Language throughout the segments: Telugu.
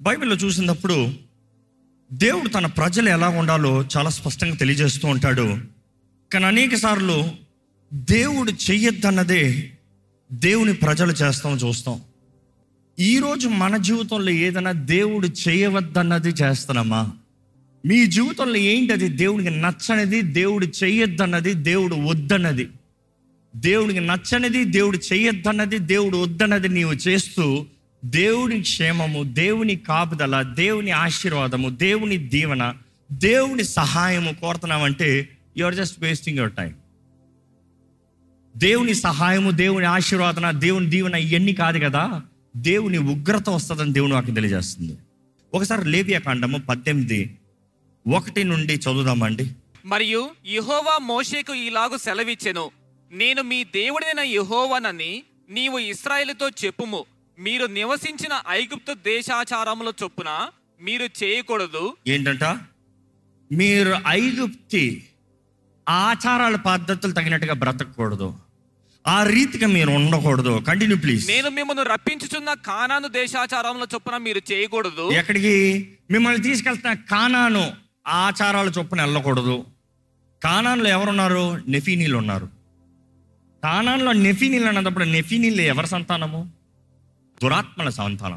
బైబిల్లో చూసినప్పుడు దేవుడు తన ప్రజలు ఎలా ఉండాలో చాలా స్పష్టంగా తెలియజేస్తూ ఉంటాడు కానీ అనేక సార్లు దేవుడు చెయ్యొద్దన్నదే దేవుని ప్రజలు చేస్తాం చూస్తాం ఈరోజు మన జీవితంలో ఏదైనా దేవుడు చేయవద్దన్నది చేస్తున్నామా మీ జీవితంలో ఏంటి అది దేవుడికి నచ్చనిది దేవుడు చెయ్యొద్దన్నది దేవుడు వద్దన్నది దేవుడికి నచ్చనిది దేవుడు చెయ్యొద్దన్నది దేవుడు వద్దన్నది నీవు చేస్తూ దేవుని క్షేమము దేవుని కాపుదల దేవుని ఆశీర్వాదము దేవుని దీవెన దేవుని సహాయము కోరుతున్నామంటే you are just wasting your time దేవుని సహాయము దేవుని ఆశీర్వాదన దేవుని దీవెన ఇవన్నీ కాదు కదా దేవుని ఉగ్రత వస్తుందని దేవుని వాకి తెలియజేస్తుంది ఒకసారి లేవియా కాండము పద్దెనిమిది ఒకటి నుండి చదువుదామండి మరియు యెహోవా మోషేకు ఈలాగు సెలవిచ్చెను నేను మీ దేవుడైన యెహోవానని నీవు ఇస్రాయేలుతో చెప్పుము మీరు నివసించిన ఐగుప్తు దేశాచారముల చొప్పున మీరు చేయకూడదు ఏంటంట మీరు ఐగుప్తి ఆచారాల పద్ధతులు తగినట్టుగా బ్రతకూడదు ఆ రీతిగా మీరు ఉండకూడదు కంటిన్యూ ప్లీజ్ నేను మిమ్మల్ని రప్పించుచున్న కానాను దేశాచారముల చొప్పున మీరు చేయకూడదు ఎక్కడికి మిమ్మల్ని తీసుకెళ్తున్న కానాను ఆచారాల చొప్పున వెళ్ళకూడదు కానాన్లో ఎవరున్నారు నెఫీనీలు ఉన్నారు కానాన్లో నెఫీనీలు అన్నప్పుడు నెఫీనీలు ఎవరి సంతానము దురాత్మల సంతానం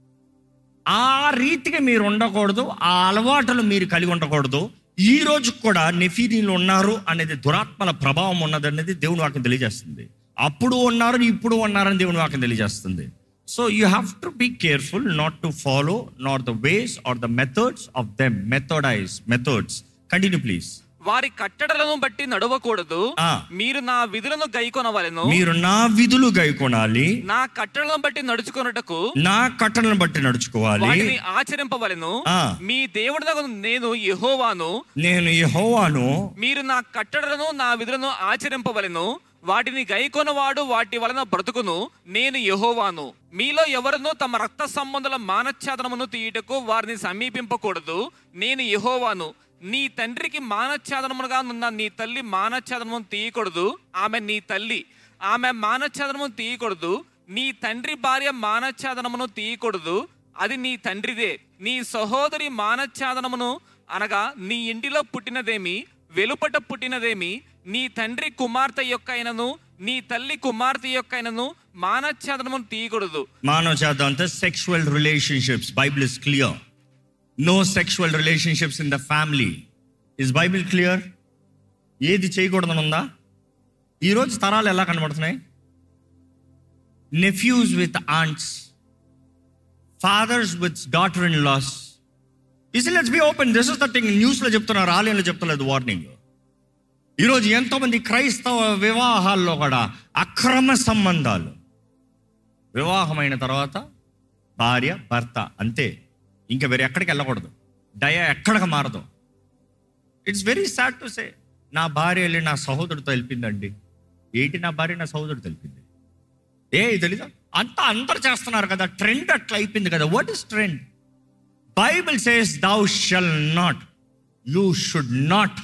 ఆ రీతిగా మీరు ఉండకూడదు ఆ అలవాటులు మీరు కలిగి ఉండకూడదు ఈ రోజు కూడా నెఫీనీలు ఉన్నారు అనేది దురాత్మల ప్రభావం ఉన్నదనేది దేవుని వాక్యం తెలియజేస్తుంది అప్పుడు ఉన్నారు ఇప్పుడు ఉన్నారని దేవుని వాక్యం తెలియజేస్తుంది so you have to be careful not to follow not the ways or the methods of them methodise methods continue please వారి కట్టడలను బట్టి నడవకూడదు ఆ. మీరు నా విధులను గైకొనవలెను మీరు నా విధులు గైకొనాలి నా కట్టడలను బట్టి నడుచుకొనుటకు నా కట్టలను బట్టి నడుచుకోవాలి వాటిని ఆచరింపవలెను ఆ. మీ దేవుడు నేను యెహోవాను నేను యెహోవాను మీరు నా కట్టడలను నా విధులను ఆచరింపవలెను వాటిని గైకొనవాడు వాటి వలన బ్రతుకును నేను యెహోవాను మీలో ఎవరునూ తమ రక్త సంబంధుల మానఛాదనమును తీయుటకు వారిని సమీపింపకూడదు నేను యెహోవాను నీ తండ్రికి మానఛాదనముగా ఉన్న నీ తల్లి మానఛాదనమును తీయకూడదు ఆమె నీ తల్లి ఆమె మానఛాదనమును తీయకూడదు నీ తండ్రి భార్య మానఛాదనమును తీయకూడదు అది నీ తండ్రిదే నీ సహోదరి మానఛాదనమును అనగా నీ ఇంటిలో పుట్టినదేమి వెలుపట పుట్టినదేమి నీ తండ్రి కుమార్తె యొక్క అయినను నీ తల్లి కుమార్తె యొక్క అయినను మానఛాదనమును తీయకూడదు మానవ చేద్దాం అంటే sexual relationships Bible is clear no sexual relationships in the family is Bible clear ఏది చేయకూడదని ఉందా ఈరోజు తరాలు ఎలా కనబడుతున్నాయి nephews with aunts fathers with daughter in laws is let's be open this is the thing న్యూస్లో చెప్తున్నారు ఆలయంలో చెప్తలేదు వార్నింగ్ ఈరోజు ఎంతోమంది క్రైస్తవ వివాహాల్లో కూడా అక్రమ సంబంధాలు వివాహమైన తర్వాత భార్య భర్త అంతే ఇంకా వేరే ఎక్కడికి వెళ్ళకూడదు డయ ఎక్కడికి మారదు it's very sad to say నా భార్య వెళ్ళి నా సహోదరుడితో వెళ్ళిందండి ఏంటి నా భార్య నా సహోదరుడు తెలిపింది ఏ తెలీదా అంతా అందరు చేస్తున్నారు కదా ట్రెండ్ అట్లా అయిపోయింది కదా what is trend Bible says thou shall not you should not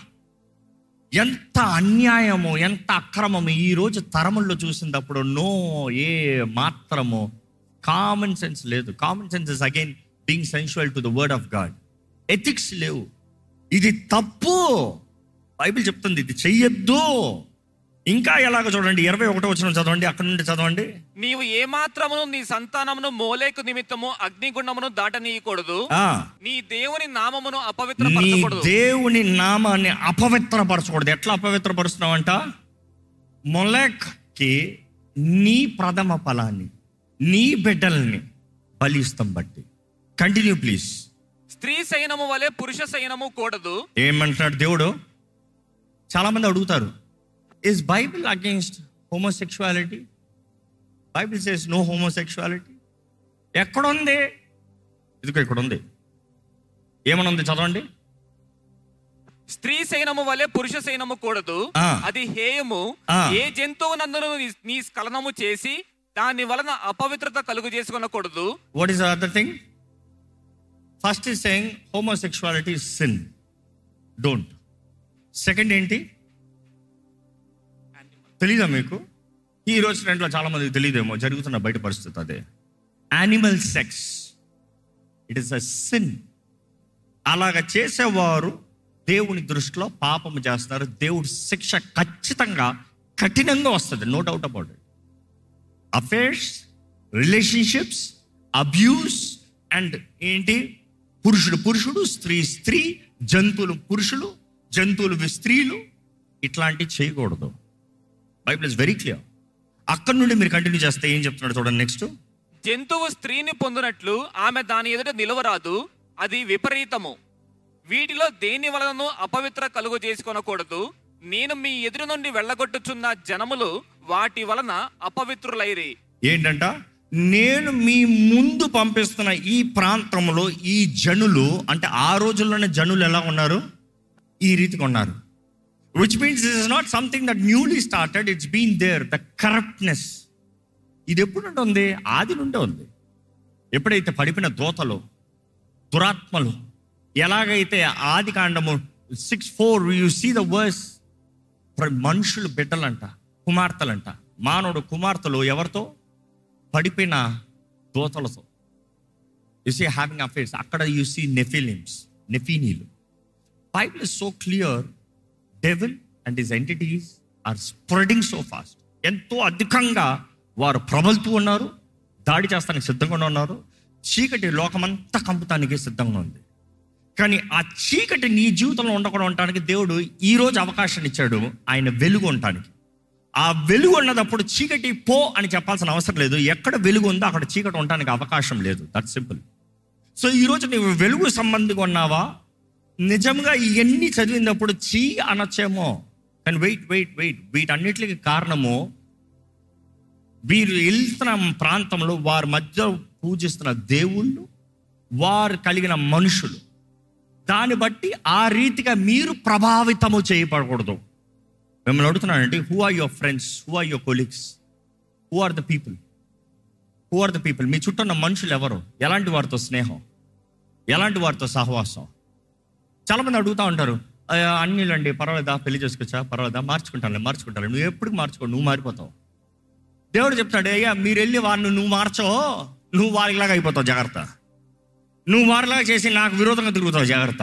ఎంత అన్యాయము ఎంత అక్రమము ఈ రోజు తరముల్లో చూసినప్పుడు నో ఏ మాత్రము కామన్ సెన్స్ లేదు common sense is again being sensual to the word of God ethics లేవు ఇది తప్పు బైబిల్ చెప్తుంది ఇది చెయ్యొద్దు ఇంకా ఎలాగ చూడండి ఇరవై ఒకటో వచ్చిన చదవండి అక్కడ నుండి చదవండి నీవు ఏమాత్రమును నీ సంతానమును మోలేకు నిమిత్తము అగ్నిగుండమును దాటనీయకూడదు ఆ నీ దేవుని నామమును నీ అపవిత్రపరచకూడదు దేవుని నామాన్ని అపవిత్రపరచకూడదు ఎట్లా అపవిత్రపరుస్తున్నావంట మొలక్కి నీ ప్రథమ ఫలాన్ని నీ బిడ్డల్ని బలిస్తాం బట్టి కంటిన్యూ ప్లీజ్ స్త్రీ శయనము వలె పురుష శయనము కూడదు ఏమంటున్నాడు దేవుడు చాలా మంది అడుగుతారు is Bible against homosexuality Bible says no homosexuality ఎక్కడుంది ఇదిగో ఇక్కడ ఉంది ఏమనుంది చదవండి స్త్రీ శయనము వలె పురుష శయనము కూడదు ఆ. అది హేయము ఆ. ఏ జంతువు నందును నీ- నీ స్ఖలనము చేసి దాని వలన అపవిత్రత కలుగు చేసుకొనకూడదు what is other thing first is saying homosexuality sin don't second ఏంటి తెలీదా మీకు ఈ రోజు ట్రెండ్లో చాలా మందికి తెలియదేమో జరుగుతున్న బయట పరిస్థితి అదే animal sex it is a sin అలాగ చేసేవారు దేవుని దృష్టిలో పాపము చేస్తున్నారు దేవుడి శిక్ష ఖచ్చితంగా కఠినంగా వస్తుంది no doubt about it affairs relationships abuse and ఏంటి పురుషుడు పురుషుడు స్త్రీ స్త్రీ జంతువులు పురుషులు జంతువులు స్త్రీలు ఇట్లాంటివి చేయకూడదు బైబిల్ ఇస్ వెరీ క్లియర్ అక్కడ నుండి మీరు కంటిన్యూ చేస్తే ఏం చెప్తున్నాడు చూడండి నెక్స్ట్ జంతువు స్త్రీని పొందినట్లు ఆమె దాని ఎదుట నిలవరాదు అది విపరీతము వీటిలో దేని వలనను అపవిత్ర కలుగు చేసుకొనకూడదు నేను మీ ఎదురు నుండి వెళ్ళగొట్టుచున్న జనములు వాటి వలన అపవిత్రులైరి ఏంటంట నేను మీ ముందు పంపిస్తున్న ఈ ప్రాంతంలో ఈ జనులు అంటే ఆ రోజుల్లోనే జనులు ఎలా ఉన్నారు ఈ రీతిగా ఉన్నారు which means this is not something that newly started it's been there the corruptness ఇది ఎప్పుడు నుండి ఉంది ఆది నుండే ఉంది ఎప్పుడైతే పడిపోయిన దోతలు దురాత్మలు ఎలాగైతే ఆది కాండము six four you see the verse మనుషులు బిడ్డలంట కుమార్తెలంట మానవుడు కుమార్తెలు ఎవరితో పడిపోయిన దోతలతో యు సీ హ్యావింగ్ అఫేర్స్ అక్కడ యు సీ నెఫిలిమ్స్ నెఫీనీలు Bible is so clear devil and his entities are spreading so fast ఎంతో అధికంగా వారు ప్రబలుతూ ఉన్నారు దాడి చేస్తానికి సిద్ధంగా ఉన్నారు చీకటి లోకమంతా కంపుతానికి సిద్ధంగా ఉంది కానీ ఆ చీకటి నీ జీవితంలో ఉండకుండా ఉండటానికి దేవుడు ఈ రోజు అవకాశం ఇచ్చాడు ఆయన వెలుగు ఉండటానికి ఆ వెలుగు ఉన్నదప్పుడు చీకటి పో అని చెప్పాల్సిన అవసరం లేదు ఎక్కడ వెలుగు ఉందో అక్కడ చీకటి ఉండటానికి అవకాశం లేదు దట్ సింపుల్ సో ఈరోజు నీవు వెలుగు సంబంధిగా ఉన్నావా నిజంగా ఇవన్నీ చదివినప్పుడు చీ అనొచ్చేమో కానీ వెయిట్ వెయిట్ వెయిట్ వీటన్నిటికి కారణము వీరు వెళ్తున్న ప్రాంతంలో వారి మధ్య పూజిస్తున్న దేవుళ్ళు వారు కలిగిన మనుషులు దాన్ని బట్టి ఆ రీతిగా మీరు ప్రభావితము చేయబడకూడదు మిమ్మల్ని అడుగుతున్నానండి who are your friends who are your colleagues who are the people who are the people మీ చుట్టూ ఉన్న మనుషులు ఎవరు ఎలాంటి వారితో స్నేహం ఎలాంటి వారితో సహవాసం చాలామంది అడుగుతూ ఉంటారు "అయ్యా, అన్నిలండి పర్వాలేదా పెళ్లి చేసుకోవచ్చా పర్వాలేదా మార్చుకుంటాను మార్చుకుంటాను నువ్వు ఎప్పుడు మార్చుకో నువ్వు మారిపోతావు దేవుడు చెప్తాడు అయ్యా మీరు వెళ్ళి వారిని నువ్వు మార్చో నువ్వు వారిలాగా అయిపోతావు జాగ్రత్త నువ్వు వారిలాగా చేసి నాకు విరోధంగా తిరుగుతావు జాగ్రత్త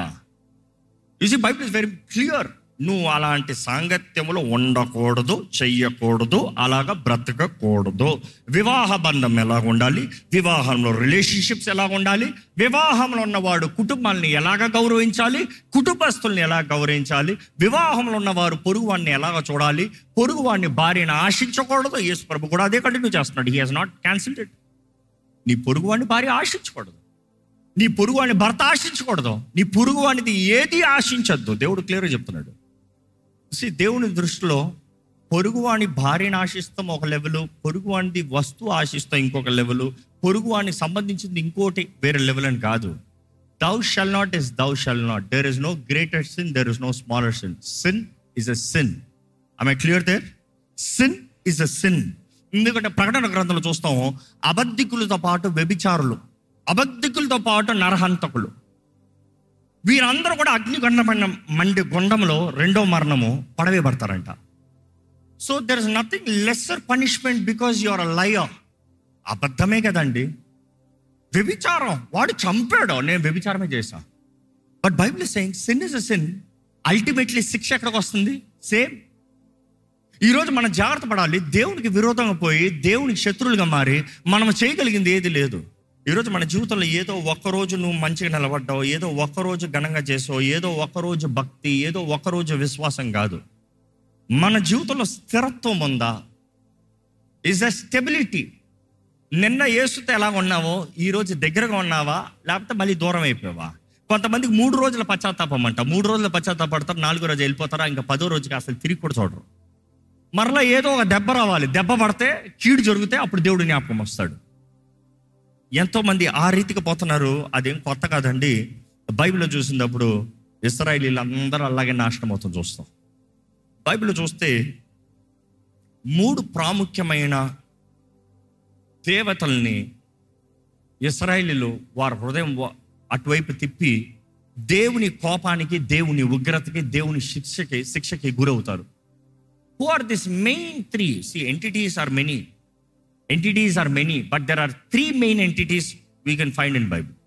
you see Bible is very clear నువ్వు అలాంటి సాంగత్యములో ఉండకూడదు చెయ్యకూడదు అలాగా బ్రతకకూడదు వివాహ బంధం ఎలా ఉండాలి వివాహంలో రిలేషన్షిప్స్ ఎలా ఉండాలి వివాహంలో ఉన్నవాడు కుటుంబాన్ని ఎలాగ గౌరవించాలి కుటుంబస్తుల్ని ఎలా గౌరవించాలి వివాహంలో ఉన్నవారు పొరుగువాడిని ఎలాగ చూడాలి పొరుగువాడిని భార్యను ఆశించకూడదు యేసు ప్రభు కూడా అదే కంటిన్యూ చేస్తున్నాడు he has not cancelled it నీ పొరుగువాడిని భార్య ఆశించకూడదు నీ పొరుగువాడిని భర్త ఆశించకూడదు నీ పొరుగువాడిది ఏది ఆశించద్దు దేవుడు క్లియర్గా చెప్తున్నాడు See, దేవుని దృష్టిలో పొరుగువాని భార్యను ఆశిస్తాం ఒక లెవెల్ పొరుగువానిది వస్తువు ఆశిస్తాం ఇంకొక లెవెల్ పొరుగువానికి సంబంధించింది ఇంకోటి వేరే లెవెల్ అని కాదు thou shall not is thou shall not there is no greater sin there is no smaller sin sin is a sin I clear there sin is a sin ఎందుకంటే ప్రకటన గ్రంథంలో చూస్తాం అబద్ధికులతో పాటు వ్యభిచారులు అబద్ధికులతో పాటు నరహంతకులు వీరందరూ కూడా అగ్నిగండమైన మండి గుండంలో రెండో మరణము పడవేయబడతారంట so there is nothing lesser punishment because you are a liar అబద్ధమే కదండి వ్యభిచారం వాడు చంపాడు నేను వ్యభిచారమే చేశా but Bible saying sin is a sin ultimately శిక్ష ఎక్కడికి వస్తుంది సేమ్ ఈరోజు మనం జాగ్రత్త పడాలి దేవునికి విరోధంగా పోయి దేవునికి శత్రువులుగా మారి మనం చేయగలిగింది ఏది లేదు ఈరోజు మన జీవితంలో ఏదో ఒక్కరోజు నువ్వు మంచిగా నిలబడ్డావు ఏదో ఒక్కరోజు ఘనంగా చేసావు ఏదో ఒక్కరోజు భక్తి ఏదో ఒక్కరోజు విశ్వాసం కాదు మన జీవితంలో స్థిరత్వం ఉందా ఇస్ అ స్టెబిలిటీ నిన్న ఏసుతో ఎలా ఉన్నావో ఈ రోజు దగ్గరగా ఉన్నావా లేకపోతే మళ్ళీ దూరం అయిపోయావా కొంతమందికి మూడు రోజుల పశ్చాత్తాపం అంట మూడు రోజుల పశ్చాత్తాపడతారు నాలుగో రోజు వెళ్ళిపోతారా ఇంకా పదో రోజుకి అసలు తిరిగి కూడా చూడరు మరలా ఏదో ఒక దెబ్బ రావాలి దెబ్బ పడితే కీడు జరిగితే అప్పుడు దేవుడు జ్ఞాపకం వస్తాడు ఎంతో మంది ఆ రీతికి పోతున్నారు అదేం కొత్త కాదండి బైబిల్లో చూసినప్పుడు ఇస్రాయలీలు అందరూ అలాగే నాశనం అవుతుంది చూస్తాం బైబిల్లో చూస్తే మూడు ప్రాముఖ్యమైన దేవతల్ని ఇస్రాయలీలు వారి హృదయం వ- అటువైపు తిప్పి దేవుని కోపానికి దేవుని ఉగ్రతకి దేవుని శిక్షకి శిక్షకి గురవుతారు who are this main three see entities are many entities are many but there are three main entities we can find in Bible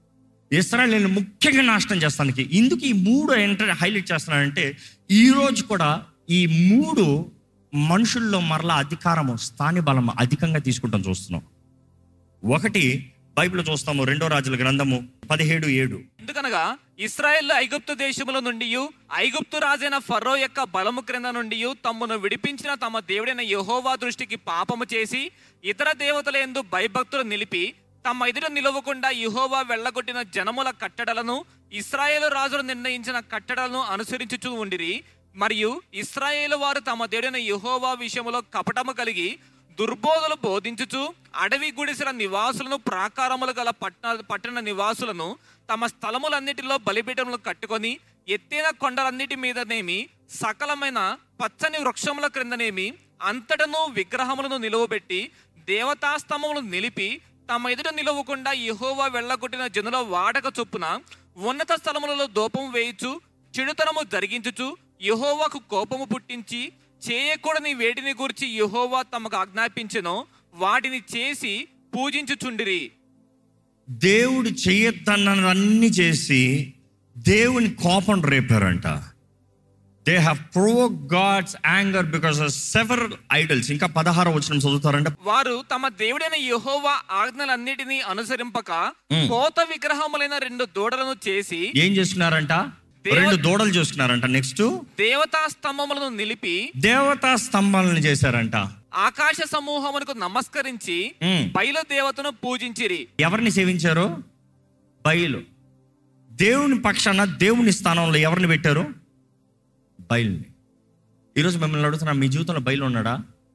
Israel నేను ముఖ్యంగా నాశనం చేస్తానికి ఇందుకు ఈ మూడు ఏంటంటే హైలైట్ చేస్తున్నానంటే ఈ రోజు కూడా ఈ మూడు మనుషుల్లో మరలా అధికారము స్థాని బలం అధికంగా తీసుకుంటాం చూస్తున్నాం ఒకటి బైబిల్ చూస్తాము రెండో రాజుల గ్రంథము పదిహేడు ఏడు ఎందుకనగా ఇస్రాయేల్ ఐగుప్తు దేశముల నుండి ఐగుప్తు రాజైన ఫరో యొక్క బలము క్రింద నుండి తమ్మును విడిపించిన తమ దేవుడైన యెహోవా దృష్టికి పాపము చేసి ఇతర దేవతల యందు భయభక్తులు నిలిపి తమ ఎదుట నిలవకుండా యెహోవా వెళ్ళగొట్టిన జనముల కట్టడలను ఇస్రాయేలు రాజులు నిర్ణయించిన కట్టడలను అనుసరించుచూ ఉండిరి మరియు ఇస్రాయేలు వారు తమ దేవుడైన యెహోవా విషయములో కపటము కలిగి దుర్బోధలు బోధించుచు అడవి గుడిసెల నివాసులను ప్రాకారములు గల పట్టణ పట్టణ నివాసులను తమ స్థలములన్నిటిలో బలిపీఠములు కట్టుకొని ఎత్తైన కొండలన్నిటి మీదనేమి సకలమైన పచ్చని వృక్షముల క్రిందనేమి అంతటను విగ్రహములను నిలువబెట్టి దేవతాస్తంభములు నిలిపి తమ ఎదుట నిలవకుండా యెహోవా వెళ్ళగొట్టిన జనుల వాడక చొప్పున ఉన్నత స్థలములలో దూపం వేయుచు చెడుతనము జరిగించుచు యెహోవాకు కోపము పుట్టించి చేయకూడని వేటిని గురించి యెహోవా తమకు ఆజ్ఞాపించెనో వాటిని చేసి పూజించుచుండిరి దేవుడు చెయ్యొద్దన్నవన్నీ చేసి దేవుని కోపం రేపారంట they have pro God's anger because of several idols ఇంకా పదహారు వచ్చిన చదువుతారంటే వారు తమ దేవుడైన యెహోవా ఆజ్ఞలన్నిటినీ అనుసరింపక మ్. కోత విగ్రహములైన రెండు దూడలను చేసి ఏం చేస్తున్నారంట దేవ- రెండు దూడలు చేసుకున్నారంట నెక్స్ట్ దేవతా స్తంభములను నిలిపి దేవతా స్తంభాలను చేశారంట ఆకాశ సమూహమునకు నమస్కరించి మ్. బయలు దేవతను పూజించిరి ఎవరిని సేవించారు బయలు దేవుని పక్షాన దేవుని స్థానంలో ఎవరిని పెట్టారు బయలుని ఈరోజు మిమ్మల్ని అడుగుతున్నా మీ జీవితంలో బయలు ఉన్నాడా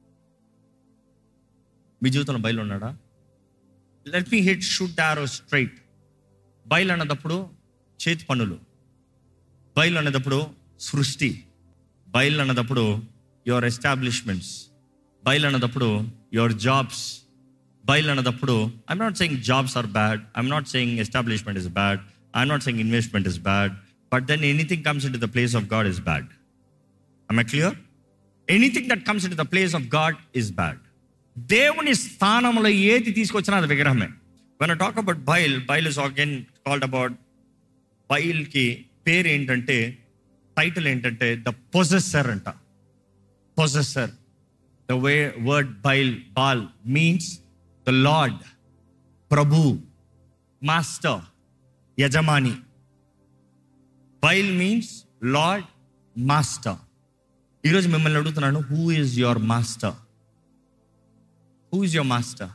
మీ జీవితంలో బయలు ఉన్నాడా let me hit should arrow straight బయలు అన్నదప్పుడు చేతి పనులు బయలు అన్నదప్పుడు సృష్టి బయలు అన్నదప్పుడు యువర్ ఎస్టాబ్లిష్మెంట్స్ బయలు అన్నదప్పుడు యువర్ జాబ్స్ బయలు అన్నదప్పుడు I'm not saying jobs are bad I'm not saying establishment is bad I'm not saying investment is bad but then anything comes in to the place of God is bad I clear anything that comes in the place of God is bad దేవుని స్థానంలో ఏది తీసుకొచ్చినా అది విగ్రహమే when talk about Baal Baal is again called about బైల్కి పేరు ఏంటంటే టైటిల్ ఏంటంటే ద పొజెసర్ అంట పొజెసర్ the way word Baal Baal means the Lord ప్రభు మాస్టర్ యజమాని బైల్ మీన్స్ లార్డ్ మాస్టర్ ఈరోజు మిమ్మల్ని అడుగుతున్నాను who is your master who is your master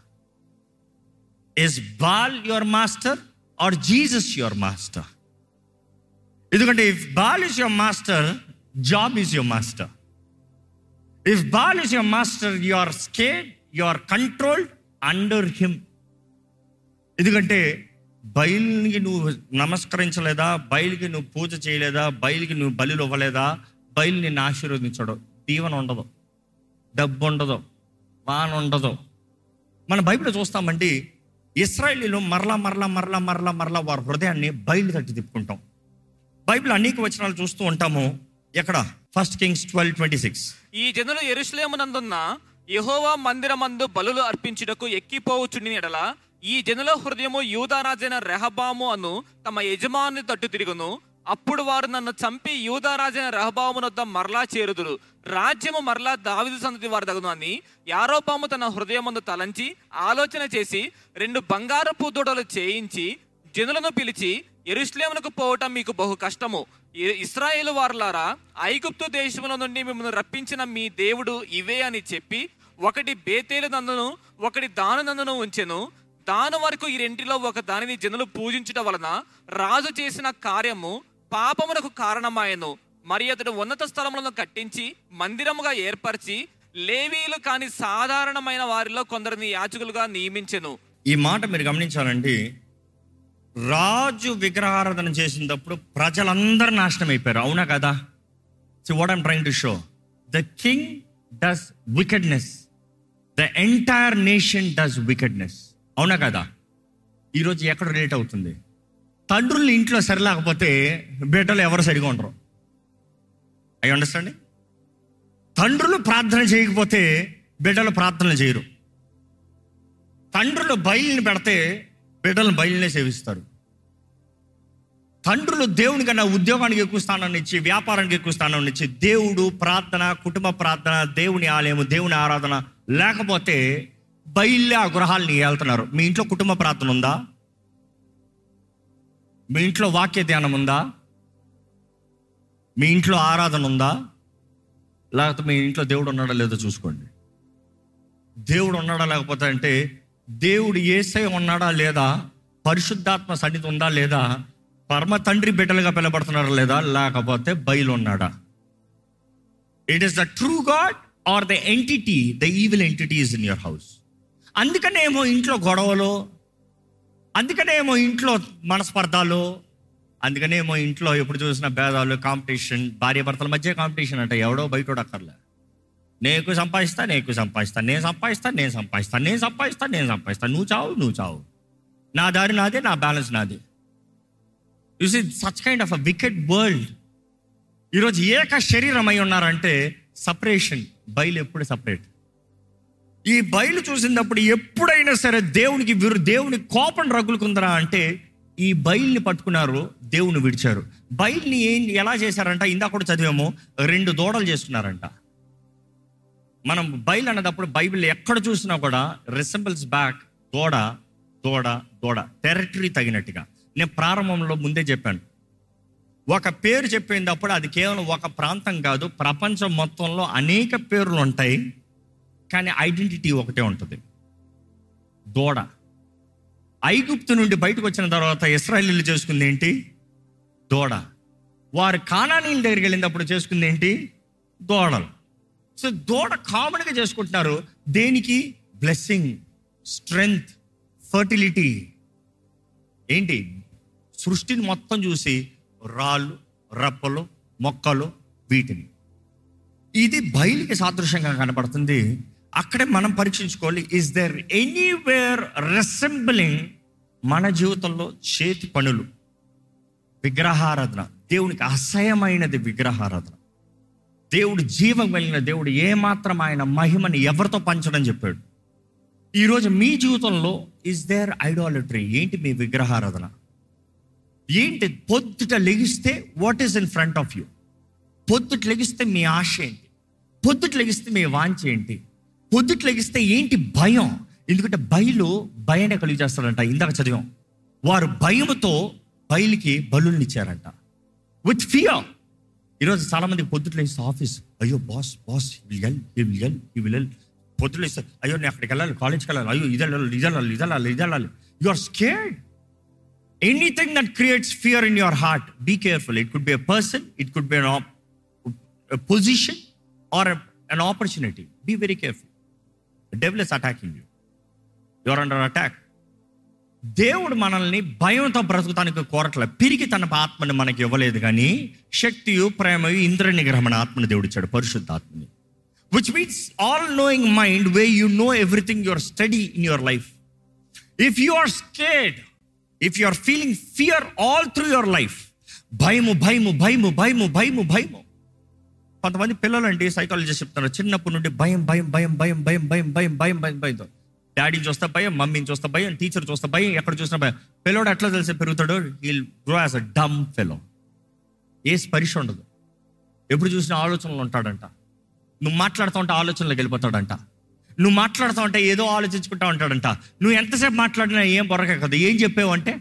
is Baal your master or Jesus your master ఎందుకంటే if Baal is your master job is your master if Baal is your master you are scared you are controlled under him ఎందుకంటే బయలుకి నువ్వు నమస్కరించలేదా బయలుకి నువ్వు పూజ చేయలేదా బయలుకి నువ్వు బలిలు ఇవ్వలేదా బయలు నిన్ను ఆశీర్వదించడు దీవెన ఉండదు డబ్బు ఉండదు వాన ఉండదు మన బైబిల్ చూస్తామండి ఇస్రాయలీలు మరలా మరలా మరలా మరలా మరలా వారి హృదయాన్ని బయలు తట్టి తిప్పుకుంటాం బైబిల్ అనేక వచనాలు చూస్తూ ఉంటాము ఎక్కడ first Kings twelve twenty six ఈ జనులు ఎరుషలేమునందున్న యెహోవా మందిరమందు బలులు అర్పించుటకు ఎక్కిపోవచ్చుండిన ఎడల ఈ జనుల హృదయము యూదారాజైన రెహబాము అను తమ యజమాని తట్టు తిరుగును అప్పుడు వారు నన్ను చంపి యూదారాజైన రెహబామునొద్ద మరలా చేరుదురు రాజ్యము మరలా దావిదు సంతతి వారి దగును అని యారోబాము తన హృదయమందు తలంచి ఆలోచన చేసి రెండు బంగారపు దూడలు చేయించి జనులను పిలిచి ఎరుశ్లేమునకు పోవటం మీకు బహు కష్టము ఇ- ఇస్రాయేలు వారులారా ఐగుప్తు దేశముల నుండి మిమ్మల్ని రప్పించిన మీ దేవుడు ఇవే అని చెప్పి ఒకటి బేతేలు నందును ఒకటి దాను నందును ఉంచెను దాని వరకు ఈ రెంటిలో ఒక దానిని జనులు పూజించుట వలన రాజు చేసిన కార్యము పాపమునకు కారణమాయను మరి అతడు ఉన్నత స్థలములను కట్టించి మందిరముగా ఏర్పరిచి లేవీలు కాని సాధారణమైన వారిలో కొందరిని యాచకులుగా నియమించెను ఈ మాట మీరు గమనించాలండి రాజు విగ్రహారాధన చేసినప్పుడు ప్రజలందరూ నాశనం అయిపోయారు అవునా కదా so what I'm trying to show the king does wickedness the entire nation does wickedness అవునా కదా ఈరోజు ఎక్కడ రిలేట్ అవుతుంది తండ్రులు ఇంట్లో సరిలేకపోతే బిడ్డలు ఎవరు సరిగా ఉండరు ఐ అండర్స్టాండింగ్ తండ్రులు ప్రార్థన చేయకపోతే బిడ్డలు ప్రార్థనలు చేయరు తండ్రులు బయలుని పెడితే బిడ్డలను బయలునే సేవిస్తారు తండ్రులు దేవుని కన్నా ఉద్యోగానికి ఎక్కువ స్థానాన్ని ఇచ్చి వ్యాపారానికి ఎక్కువ స్థానాన్ని ఇచ్చి దేవుడు ప్రార్థన కుటుంబ ప్రార్థన దేవుని ఆలయము దేవుని ఆరాధన లేకపోతే బయలుదే ఆ గృహాలని వెళ్తున్నారు మీ ఇంట్లో కుటుంబ ప్రార్థన ఉందా మీ ఇంట్లో వాక్య ధ్యానం ఉందా మీ ఇంట్లో ఆరాధన ఉందా లేకపోతే మీ ఇంట్లో దేవుడు ఉన్నాడా లేదో చూసుకోండి దేవుడు ఉన్నాడా లేకపోతే అంటే దేవుడు ఏసై ఉన్నాడా లేదా పరిశుద్ధాత్మ సన్నిధి ఉందా లేదా పరమ తండ్రి బిడ్డలుగా పిలబడుతున్నారా లేదా లేకపోతే బయలు ఉన్నాడా it is the true God or the entity the evil entity is in your house అందుకనే ఏమో ఇంట్లో గొడవలు అందుకనే ఏమో ఇంట్లో మనస్పర్ధాలు అందుకనే ఏమో ఇంట్లో ఎప్పుడు చూసిన భేదాలు కాంపిటీషన్ భార్య భర్తల మధ్య కాంపిటీషన్ అంట ఎవడో బయట అక్కర్లే నేను ఎక్కువ సంపాదిస్తా నేను ఎక్కువ సంపాదిస్తా నేను సంపాదిస్తా నేను సంపాదిస్తా నేను సంపాదిస్తా నేను సంపాదిస్తా నువ్వు చావు నువ్వు చావు నా దారి నాదే నా బ్యాలెన్స్ నాదే you see such kind of a wicked world ఈరోజు ఏక శరీరం అయి ఉన్నారంటే సపరేషన్ బయలు ఎప్పుడు సపరేట్ ఈ బయలు చూసినప్పుడు ఎప్పుడైనా సరే దేవునికి విరు దేవుని కోపం రగులుకుందరా అంటే ఈ బయల్ని పట్టుకున్నారు దేవుని విడిచారు బయల్ని ఏం ఎలా చేశారంట ఇందాక కూడా చదివాము రెండు దూడలు చేస్తున్నారంట మనం బయలు అన్నదప్పుడు బైబిల్ ఎక్కడ చూసినా కూడా రిసెంబల్స్ బ్యాక్ దూడ దూడ దూడ టెరిటరీ తగినట్టుగా నేను ప్రారంభంలో ముందే చెప్పాను ఒక పేరు చెప్పేటప్పుడు అది కేవలం ఒక ప్రాంతం కాదు ప్రపంచం మొత్తంలో అనేక పేర్లు ఉంటాయి కానీ ఐడెంటిటీ ఒకటే ఉంటుంది దూడ ఐగుప్తు నుండి బయటకు వచ్చిన తర్వాత ఇస్రాయలీలు చేసుకుంది ఏంటి దూడ వారు కానానీల దగ్గరికి వెళ్ళినప్పుడు చేసుకుంది ఏంటి దూడలు సో దూడ కామన్గా చేసుకుంటున్నారు దేనికి బ్లెస్సింగ్ స్ట్రెంగ్త్ ఫర్టిలిటీ ఏంటి సృష్టిని మొత్తం చూసి రాళ్ళు రప్పలు మొక్కలు వీటిని ఇది బయలుకి సాదృశ్యంగా కనపడుతుంది అక్కడే మనం పరీక్షించుకోవాలి ఇస్ దేర్ ఎనీవేర్ రెసెంబ్లింగ్ మన జీవితంలో చేతి పనులు విగ్రహారాధన దేవునికి అసహ్యమైనది విగ్రహారాధన దేవుడు జీవం కలిగిన దేవుడు ఏమాత్రం ఆయన మహిమని ఎవరితో పంచడం చెప్పాడు ఈరోజు మీ జీవితంలో ఇస్ దేర్ ఐడాలిటరీ ఏంటి మీ విగ్రహారాధన ఏంటి పొద్దుట లెగిస్తే what is in front of you పొద్దుట లెగిస్తే మీ ఆశ ఏంటి పొద్దుట లెగిస్తే మీ వాంఛ ఏంటి పొద్దుట లెగిస్తే ఏంటి భయం ఎందుకంటే బయలు భయాన్ని కలిగి చేస్తారంట ఇందాక చదివాం వారు భయముతో బయలుకి బలుల్ని ఇచ్చారంట విత్ ఫియర్ ఈరోజు చాలా మంది పొద్దుట లేస్తే ఆఫీస్ అయ్యో boss boss will L E will L E will L పొద్దుట లేస్తే అయ్యో నేను అక్కడికి వెళ్ళాలి కాలేజ్కి వెళ్ళాలి అయ్యో ఇది వెళ్ళాలి ఇది వెళ్ళాలి ఇది వెళ్ళాలి ఇది వెళ్ళాలి you are scared anything that creates fear in your heart be careful it could be a person it could be position or an opportunity be very careful devil is attacking you your under attack దేవుడు మనల్ని భయంతో బ్రతుకుతానికి కోరట్లే పిరిగి తన ఆత్మని మనకి ఇవ్వలేదు కానీ శక్తియు ప్రేమయు ఇంద్ర నిగ్రహమైన ఆత్మని దేవుడు ఇచ్చాడు పరిశుద్ధ ఆత్మని which means all knowing mind way you know everything your study in your life if you are scared if you are feeling fear all through your life భయము భయము భయము భయము భయము భయము కొంతమంది పిల్లలు అంటే సైకాలజీ చెప్తున్నారు చిన్నప్పటి నుండి భయం భయం భయం భయం భయం భయం భయం భయం భయం భయంతో డాడీని చూస్తే భయం మమ్మీని చూస్తే భయం టీచర్ చూస్తే భయం ఎక్కడ చూసినా భయం పిల్లోడు ఎట్లా తెలిసి పెరుగుతాడు will grow as a dumb fellow ఏ స్పరిశ ఉండదు ఎప్పుడు చూసినా ఆలోచనలు ఉంటాడంట నువ్వు మాట్లాడుతూ ఉంటే ఆలోచనలోకి వెళ్ళిపోతాడంట నువ్వు మాట్లాడుతూ ఉంటే ఏదో ఆలోచించుకుంటా ఉంటాడంట నువ్వు ఎంతసేపు మాట్లాడినా ఏం బొరకే కదా ఏం చెప్పావు అంటే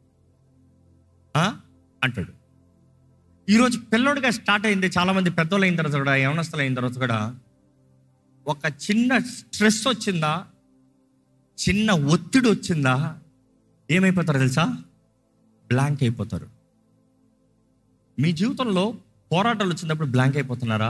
"ఆ?" అంటాడు ఈరోజు పిల్లోడిగా స్టార్ట్ అయింది చాలా మంది పెద్దోళ్ళు అయిన తర్వాత కూడా యవనస్తులు అయిన తర్వాత కూడా ఒక చిన్న స్ట్రెస్ వచ్చిందా చిన్న ఒత్తిడి వచ్చిందా ఏమైపోతారు తెలుసా బ్లాంక్ అయిపోతారు మీ జీవితంలో పోరాటాలు వచ్చినప్పుడు బ్లాంక్ అయిపోతున్నారా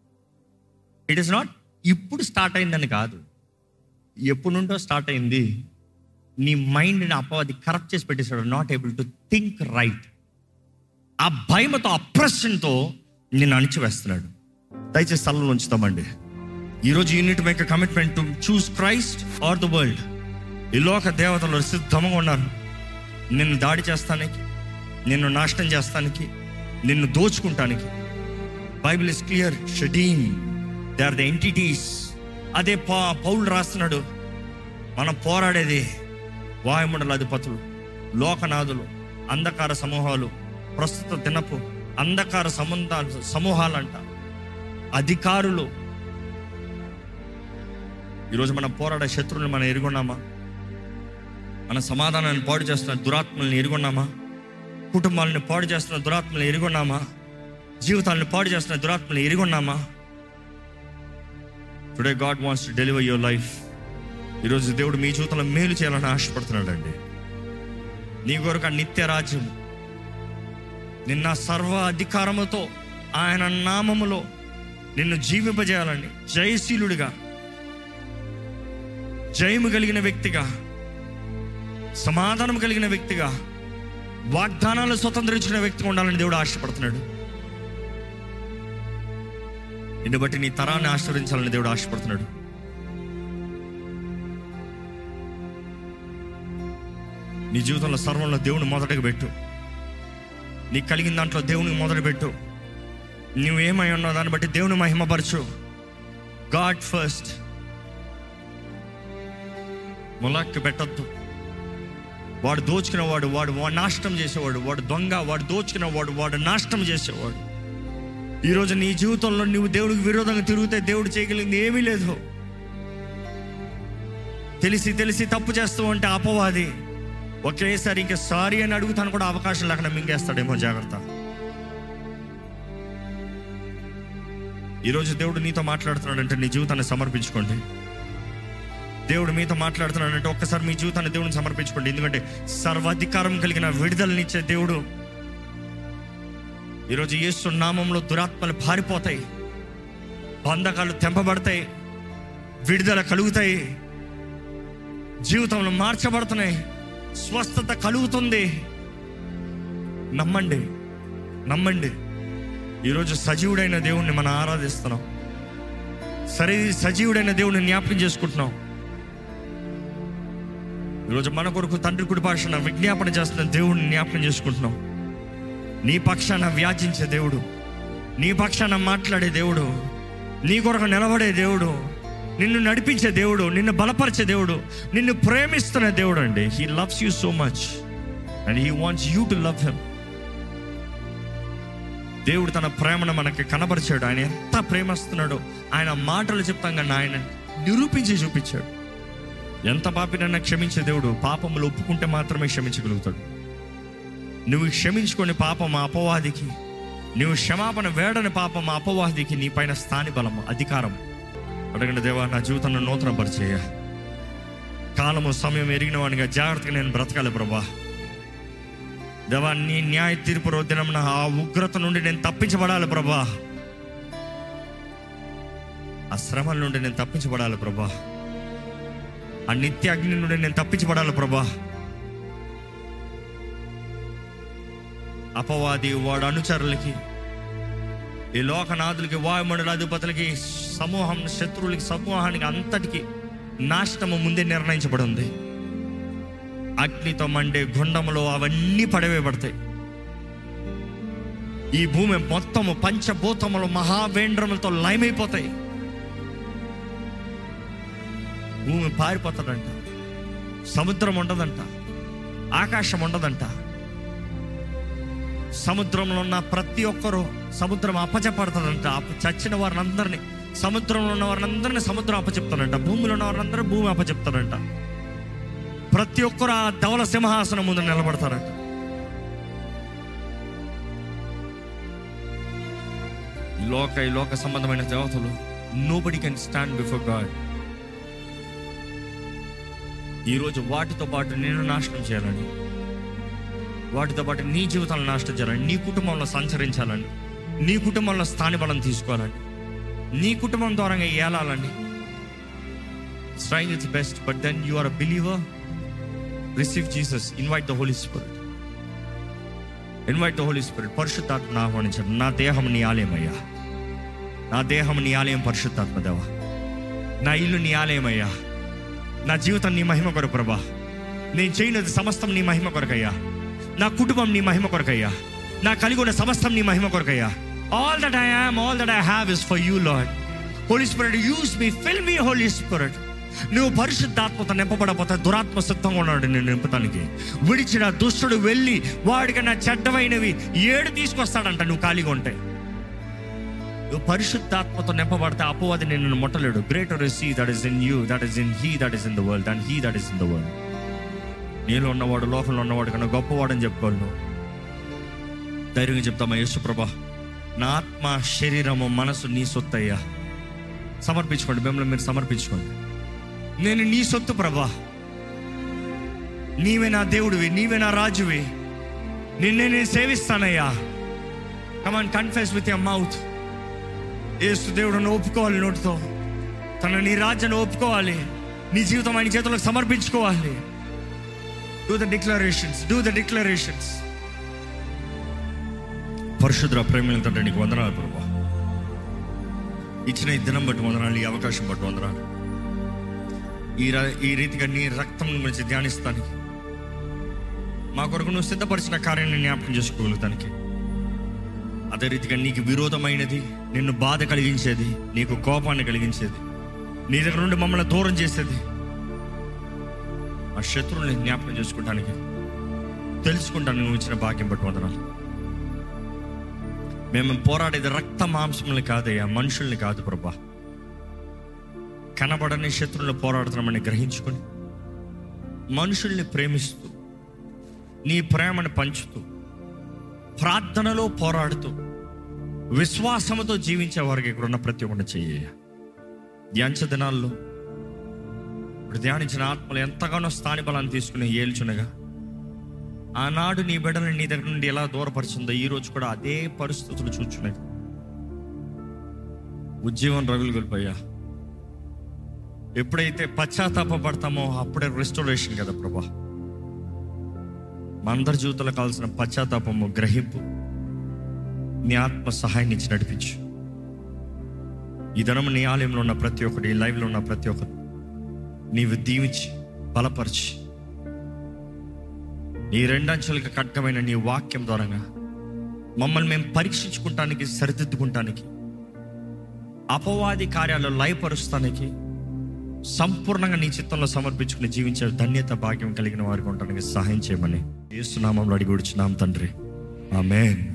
ఇట్ ఇస్ నాట్ ఇప్పుడు స్టార్ట్ అయిందని కాదు ఎప్పుడు నుండో స్టార్ట్ అయింది నీ మైండ్ని అపవాది కరప్ట్ చేసి పెట్టేశాడు not able to think right ఆ భయంతో అప్రెషన్తో నిన్ను అణిచివేస్తున్నాడు దయచేసి స్థలంలో ఉంచుతామండి ఈరోజు you need make commitment to choose Christ or the world ఈ లోక దేవతలు సిద్ధంగా ఉన్నారు నిన్ను దాడి చేస్తానికి నిన్ను నాశనం చేస్తానికి నిన్ను దోచుకుంటానికి బైబిల్ ఇస్ క్లియర్ షడీమ్ దే ఆర్ ద ఎంటిటీస్ అదే పా పౌలు రాస్తున్నాడు మనం పోరాడేది వాయుమండల అధిపతులు లోకనాథులు అంధకార సమూహాలు ప్రస్తుత దినపు అంధకార సంబంధాలు సమూహాలంట అధికారులు ఈరోజు మనం పోరాడే శత్రువుని మనం ఎరుగున్నామా మన సమాధానాన్ని పాడు చేస్తున్న దురాత్మల్ని ఎరుగున్నామా కుటుంబాలను పాడు చేస్తున్న దురాత్మల్ని ఎరుగున్నామా జీవితాలను పాడు చేస్తున్న దురాత్మల్ని ఎరుగున్నామా today God wants to deliver your life ఈరోజు దేవుడు మీ జీవితంలో మేలు చేయాలని ఆశపడుతున్నాడండి నీ కొరకు ఆ నిత్య రాజ్యం నిన్న సర్వ అధికారముతో ఆయన నామములో నిన్ను జీవింపజేయాలని జయశీలుడిగా జయము కలిగిన వ్యక్తిగా సమాధానం కలిగిన వ్యక్తిగా వాగ్దానాలు స్వతంత్రించిన వ్యక్తిగా ఉండాలని దేవుడు ఆశపడుతున్నాడు నిన్ను బట్టి నీ తరాన్ని ఆశీర్వదించాలని దేవుడు ఆశపడుతున్నాడు నీ జీవితంలో సర్వంలో దేవుని మొదటగా పెట్టు నీకు కలిగిన దాంట్లో దేవునికి మొదలు పెట్టు నువ్వేమై ఉన్నావు దాన్ని బట్టి దేవుని మహిమపరచు గాడ్ ఫస్ట్ ములాక్కి పెట్టద్దు వాడు దోచుకునేవాడు వాడు వాడు నాశనం చేసేవాడు వాడు దొంగ వాడు దోచుకునేవాడు వాడు నాశనం చేసేవాడు ఈరోజు నీ జీవితంలో నువ్వు దేవుడికి విరోధంగా తిరిగితే దేవుడు చేయగలిగింది ఏమీ లేదు తెలిసి తెలిసి తప్పు చేస్తూ ఉంటే అపవాది ఒకేసారి ఇంకా సారీ అని అడుగుతాను కూడా అవకాశం లేకుండా మింగేస్తాడేమో జాగ్రత్త ఈరోజు దేవుడు నీతో మాట్లాడుతున్నాడంటే నీ జీవితాన్ని సమర్పించుకోండి దేవుడు మీతో మాట్లాడుతున్నాడంటే ఒక్కసారి మీ జీవితాన్ని దేవుడిని సమర్పించుకోండి ఎందుకంటే సర్వాధికారం కలిగిన విడుదలనిచ్చే దేవుడు ఈరోజు యేసు నామంలో దురాత్మలు పారిపోతాయి బంధకాలు తెంపబడతాయి విడుదల కలుగుతాయి జీవితంలో మార్చబడుతున్నాయి స్వస్థత కలుగుతుంది నమ్మండి నమ్మండి ఈరోజు సజీవుడైన దేవుణ్ణి మనం ఆరాధిస్తున్నాం సరే సజీవుడైన దేవుణ్ణి జ్ఞాపకం చేసుకుంటున్నాం ఈరోజు మన కొరకు తండ్రి కుడి భాషన విజ్ఞాపన చేస్తున్న దేవుడిని జ్ఞాపకం చేసుకుంటున్నాం నీ పక్షాన వ్యాచించే దేవుడు నీ పక్షాన మాట్లాడే దేవుడు నీ కొరకు నిలబడే దేవుడు నిన్ను నడిపించే దేవుడు నిన్ను బలపరిచే దేవుడు నిన్ను ప్రేమిస్తున్న దేవుడు అండి he loves you so much and he wants you to love him దేవుడు తన ప్రేమను మనకి కనబరిచాడు ఆయన ఎంత ప్రేమిస్తున్నాడో ఆయన మాటలు చెప్తాం కానీ ఆయన నిరూపించి చూపించాడు ఎంత పాపినన్నా క్షమించే దేవుడు పాపములు ఒప్పుకుంటే మాత్రమే క్షమించగలుగుతాడు నువ్వు క్షమించుకొని పాపం ఆ అపవాదికి నువ్వు క్షమాపణ వేడని పాపం ఆ అపవాదికి నీ పైన స్థాని బలం అధికారం అడగండి దేవా నా జీవితాన్ని నూతన పరిచయ కాలము సమయం ఎరిగిన వాడిగా జాగ్రత్తగా నేను బ్రతకాలి ప్రభా దేవా నీ న్యాయ తీర్పు రోజున ఆ ఉగ్రత నుండి నేను తప్పించబడాలి ప్రభా ఆ శ్రమల నుండి నేను తప్పించబడాలి ప్రభా ఆ నిత్య అగ్ని నుండి నేను తప్పించబడాలి ప్రభా అపవాది వాడు అనుచరులకి ఈ లోకనాథులకి వాయుమండల అధిపతులకి సమూహం శత్రువులకి సమూహానికి అంతటికి నాశనము ముందే నిర్ణయించబడి ఉంది అగ్నితో మండే గుండములో అవన్నీ పడవేయబడతాయి ఈ భూమి మొత్తము పంచభూతములు మహావేంద్రములతో లయమైపోతాయి భూమి పారిపోతుందంట సముద్రం ఉండదంట ఆకాశం ఉండదంట సముద్రంలో ఉన్న ప్రతి ఒక్కరూ సముద్రం అప్పచెప్పడుతుందంట అప్ప- చచ్చిన వారిని అందరినీ సముద్రంలో ఉన్న వారిని అందరినీ సముద్రం అప్పచెప్తానంట భూమిలో ఉన్న వారిని అందరూ భూమి అప్పచెప్తారంట ప్రతి ఒక్కరు ఆ ధవల సింహాసనం ముందు నిలబడతారంట ఈ లోక ఈ లోక సంబంధమైన దేవతలు nobody can stand before God ఈరోజు వాటితో పాటు నేను నాశనం చేయాలని వాటితో పాటు నీ జీవితాలను నాశనం చేయాలని నీ కుటుంబంలో సంచరించాలని నీ కుటుంబంలో స్థానిబలం తీసుకోవాలని నీ కుటుంబం ద్వారా ఏలాలని trying it's best but then you are a believer receive Jesus invite the Holy Spirit invite the Holy Spirit పరిశుద్ధాత్మను ఆహ్వానించండి నా దేహం నీ ఆలయమయ్యా నా దేహం నీ ఆలయం పరిశుద్ధాత్మ దేవ నా ఇల్లు నీ ఆలయమయ్యా నా జీవితం నీ మహిమ కొరకు ప్రభా నేను చేయనది సమస్తం నీ మహిమ కొరకయ్యా నా కుటుంబం నీ మహిమ కొరకయ్యా నా కలిగి ఉన్న సమస్తం నీ మహిమ కొరకయ్యా all that I am all that I have is for you Lord Holy Spirit use me fill me Holy Spirit నువ్వు పరిశుద్ధాత్మతో నింపబడపోతే దురాత్మ సిద్ధంగా ఉన్నాడు నేను నింపడానికి విడిచిన దుష్టుడు వెళ్ళి వాడికన్నా చెడ్డమైనవి ఏడు తీసుకొస్తాడంట నువ్వు ఖాళీగా ఉంటే నువ్వు పరిశుద్ధాత్మతో నింపబడితే అపవాది నిన్ను ముట్టలేడు greater is he that is in you that is in he that is in the world and he that is in the world నీలో ఉన్నవాడు లోకంలో ఉన్నవాడు కన్నా గొప్పవాడని చెప్పుకోవాలి నువ్వు ధైర్యంగా చెప్తామా యేసు ప్రభా నా ఆత్మ శరీరము మనసు నీ సొత్తయ్యా సమర్పించుకోండి మిమ్మల్ని మీరు సమర్పించుకోండి నేను నీ సొత్తు ప్రభా నీవే నా దేవుడివి నీవే నా రాజువి నిన్నే నేను సేవిస్తానయ్యా come on confess with your mouth Yesu దేవుడును ఒప్పుకోవాలి నోటితో తన నీ రాజ్యాన్ని ఒప్పుకోవాలి నీ జీవితం ఆయన చేతులకు సమర్పించుకోవాలి do the declarations do the declarations పరిశుద్ర ప్రేమల తండ్రి నీకు వందనాలు ప్రభా ఇచ్చిన ఈ దినం బట్టి వందనాలు ఈ అవకాశం బట్టి వందనాలు ఈ ర- ఈ రీతిగా నీ రక్తం గురించి ధ్యానిస్తానికి మా కొరకు నువ్వు సిద్ధపరిచిన కార్యాన్ని జ్ఞాపకం చేసుకోగలుగుతానికి అదే రీతిగా నీకు విరోధమైనది నిన్ను బాధ కలిగించేది నీకు కోపాన్ని కలిగించేది నీ దగ్గర నుండి మమ్మల్ని దూరం చేసేది ఆ శత్రువుని జ్ఞాపకం చేసుకుంటానికి తెలుసుకుంటాను నువ్వు ఇచ్చిన భాగ్యం బట్టి వందనాలు మేము పోరాడేది రక్త మాంసములు కాదయ్యా మనుషుల్ని కాదు ప్రభా కనబడని శత్రువులు పోరాడుతున్నామని గ్రహించుకొని మనుషుల్ని ప్రేమిస్తూ నీ ప్రేమను పంచుతూ ప్రార్థనలో పోరాడుతూ విశ్వాసముతో జీవించే వారికి ఇక్కడ ఉన్న ప్రతి ఒక్కటి చెయ్య ధ్యాంచ దినాల్లో ఇప్పుడు ధ్యానించిన ఆత్మలు ఎంతగానో స్థాని బలాన్ని తీసుకుని ఏల్చునగా ఆనాడు నీ బిడ్డలను నీ దగ్గర నుండి ఎలా దూరపరిచిందో ఈ రోజు కూడా అదే పరిస్థితులు చూచున్నాయి ఉద్యోగం రగులు గొలిపోయా ఎప్పుడైతే పశ్చాత్తాప పడతామో అప్పుడే రెస్టోరేషన్ కదా ప్రభా మా అందరి జీవితంలో కావాల్సిన పశ్చాత్తాపము గ్రహింపు నీ ఆత్మ సహాయాన్ని ఇచ్చి నడిపించు ఈ దినం నీ ఆలయంలో ఉన్న ప్రతి ఒక్కటి ఈ లైవ్లో ఉన్న ప్రతి ఒక్కరు నీవు దీవించి బలపరిచి నీ రెండంచెలకు కట్టమైన నీ వాక్యం ద్వారంగా మమ్మల్ని మేము పరీక్షించుకుంటానికి సరిదిద్దుకుంటానికి అపవాది కార్యాలు లయపరుస్తానికి సంపూర్ణంగా నీ చిత్తంలో సమర్పించుకుని జీవించే ధన్యత భాగ్యం కలిగిన వారికి ఉండడానికి సహాయం చేయమని ఏసునామంలో అడిగి కూర్చున్నాం తండ్రి ఆమెన్